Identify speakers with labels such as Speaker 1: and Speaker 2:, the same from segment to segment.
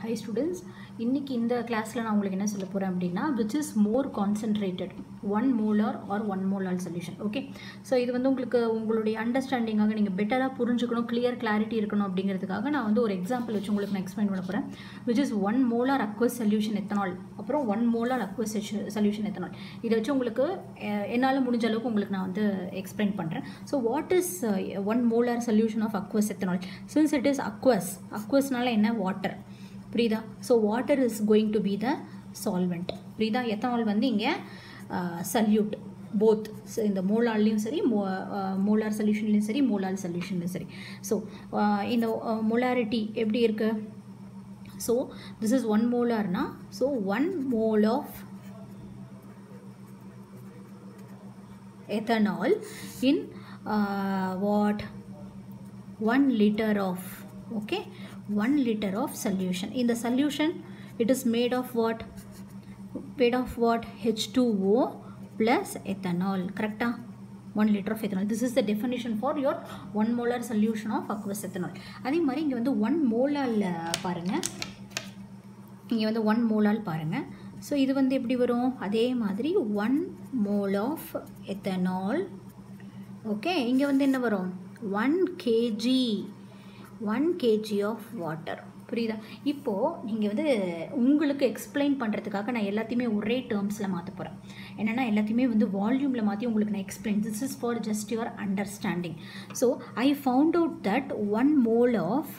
Speaker 1: high students இன்றைக்கி இந்த கிளாஸில் நான் உங்களுக்கு என்ன சொல்ல போகிறேன் அப்படின்னா which is more concentrated one molar or one molar solution okay so இது வந்து உங்களுக்கு உங்களுடைய அண்டர்ஸ்டாண்டிங்காக நீங்கள் பெட்டராக புரிஞ்சுக்கணும் கிளியர் கிளாரிட்டி இருக்கணும் அப்படிங்கிறதுக்காக நான் வந்து ஒரு எக்ஸாம்பிள் வச்சு உங்களுக்கு நான் எக்ஸ்பிளைன் பண்ண போகிறேன் which is one molar aqueous solution ethanol அப்புறம் one molar aqueous solution ethanol இதை வச்சு உங்களுக்கு அஹ், என்னால் முடிஞ்ச அளவுக்கு உங்களுக்கு நான் வந்து எக்ஸ்பிளைன் பண்ணுறேன் so what is one molar solution of aqueous ethanol since it is aqueous அக்வஸ்னால என்ன வாட்டர் புரியுதா so water is going to be the solvent புரியுதா எத்தனால் வந்து இங்கே சல்யூட் போத் இந்த மோலார்லேயும் சரி மோ மோலார் சொல்யூஷன்லேயும் சரி மோலார் சொல்யூஷன்லையும் சரி ஸோ இந்த மோலாரிட்டி எப்படி இருக்கு ஸோ திஸ் இஸ் ஒன் மோலார்னா so one mole of ethanol in uh, what 1 liter of okay 1 liter of solution in the solution it is made of what made of what h2o plus ethanol correct 1 liter of ethanol this is the definition for your 1 molar solution of aqueous ethanol அதே மாதிரி இங்கே வந்து 1 மோலால் பாருங்கள் இங்கே வந்து one மோலால் பாருங்கள் so இது வந்து எப்படி வரும் அதே மாதிரி one mole of ethanol okay இங்கே வந்து என்ன வரும் one kg one kg of water புரியுதா இப்போது நீங்கள் வந்து உங்களுக்கு எக்ஸ்பிளைன் பண்ணுறதுக்காக நான் எல்லாத்தையுமே ஒரே டேர்ம்ஸில் மாற்ற போகிறேன் என்னென்னா எல்லாத்தையுமே வந்து வால்யூமில் மாற்றி உங்களுக்கு நான் explain this is for just your understanding so I found out that one mole of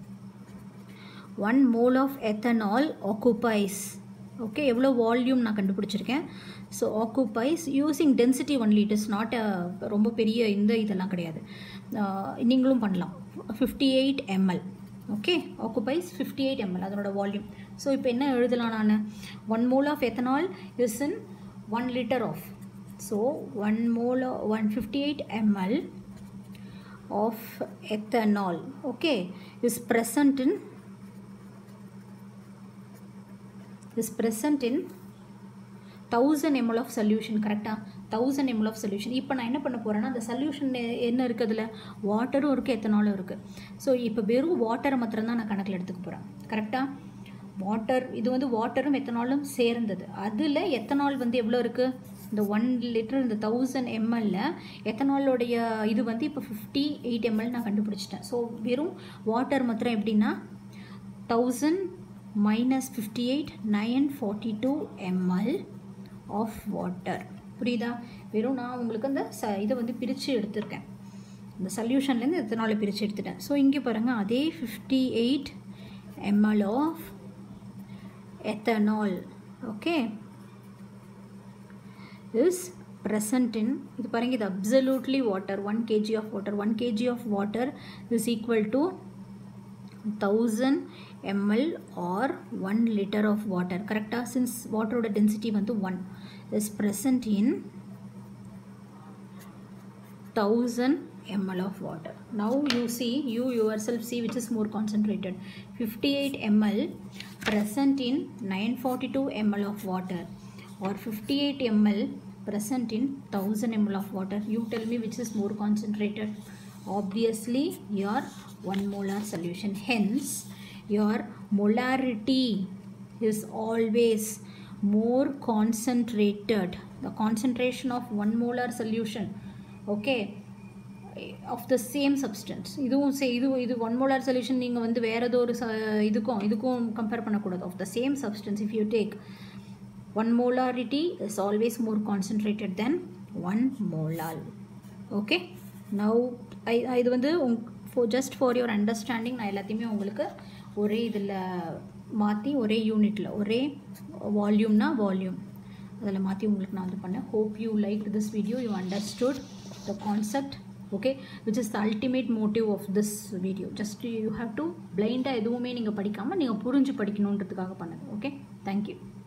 Speaker 1: 1 mole of ethanol occupies okay எவ்வளோ வால்யூம் நான் கண்டுபிடிச்சிருக்கேன் so occupies using density only it is not ரொம்ப பெரிய இந்த இதெல்லாம் கிடையாது அஹ், நீங்களும் பண்ணலாம் fifty eight ml okay occupies fifty eight ml அதனோட வால்யூம் ஸோ இப்போ என்ன எழுதலாம் நான் one mole of ethanol is in one litre of so one mole one fifty eight ml of ethanol okay is present in is present in thousand ml of solution கரெக்டாக thousand ml of solution இப்போ நான் என்ன பண்ண போகிறேன்னா அந்த solution என்ன இருக்குது அதில் வாட்டரும் இருக்குது எத்தனாலும் இருக்குது ஸோ இப்போ வெறும் வாட்டரை மாத்திரம் தான் நான் கணக்கில் எடுத்துக்க போகிறேன் கரெக்டாக வாட்டர் இது வந்து வாட்டரும் எத்தனாலும் சேர்ந்தது அதில் எத்தனால் வந்து எவ்வளோ இருக்குது இந்த ஒன் லிட்டர் இந்த தௌசண்ட் எம்எல்ல எத்தனாலோடைய இது வந்து இப்போ ஃபிஃப்டி எயிட் எம்எல் நான் கண்டுபிடிச்சிட்டேன் ஸோ வெறும் வாட்டர் மாத்திரம் எப்படின்னா thousand minus fifty eight nine forty two ml of water புரியுதா வெறும் நான் உங்களுக்கு அந்த ச இதை வந்து பிரித்து எடுத்திருக்கேன் இந்த சொல்யூஷன்லேருந்து எத்தனால பிரித்து எடுத்துட்டேன் ஸோ இங்கே பாருங்கள் அதே fifty eight ml of ethanol okay is present in இது பாருங்க இது absolutely water one kg of water one kg of water is equal to thousand ml or one litre of water கரெக்டாக சின்ஸ் வாட்டரோட density வந்து one is present in தௌசண்ட் ml of water now you see you yourself see which is more concentrated 58 ml present in 942 ml of water or 58 ml present in 1000 ml of water you tell me which is more concentrated obviously your 1 molar solution hence your molarity is always more concentrated the concentration of 1 molar solution okay of the same substance இதுவும் சே இது இது one molar solution நீங்கள் வந்து வேறு ஏதோ ஒரு ச இதுக்கும் இதுக்கும் கம்பேர் பண்ணக்கூடாது of the same substance if you take one molarity is always more concentrated then one molal okay now I இது வந்து உங் ஃபோ ஜஸ்ட் ஃபார் யுவர் அண்டர்ஸ்டாண்டிங் நான் எல்லாத்தையுமே உங்களுக்கு ஒரே இதில் மாற்றி ஒரே யூனிட்டில் ஒரே வால்யூம்னா வால்யூம் அதில் மாற்றி உங்களுக்கு நான் வந்து பண்ணேன் hope you like this video you understood the concept okay which is the ultimate motive of this video just you have to பிளைண்டாக எதுவுமே நீங்கள் படிக்காமல் நீங்கள் புரிஞ்சு படிக்கணுன்றதுக்காக பண்ணது ஓகே தேங்க்யூ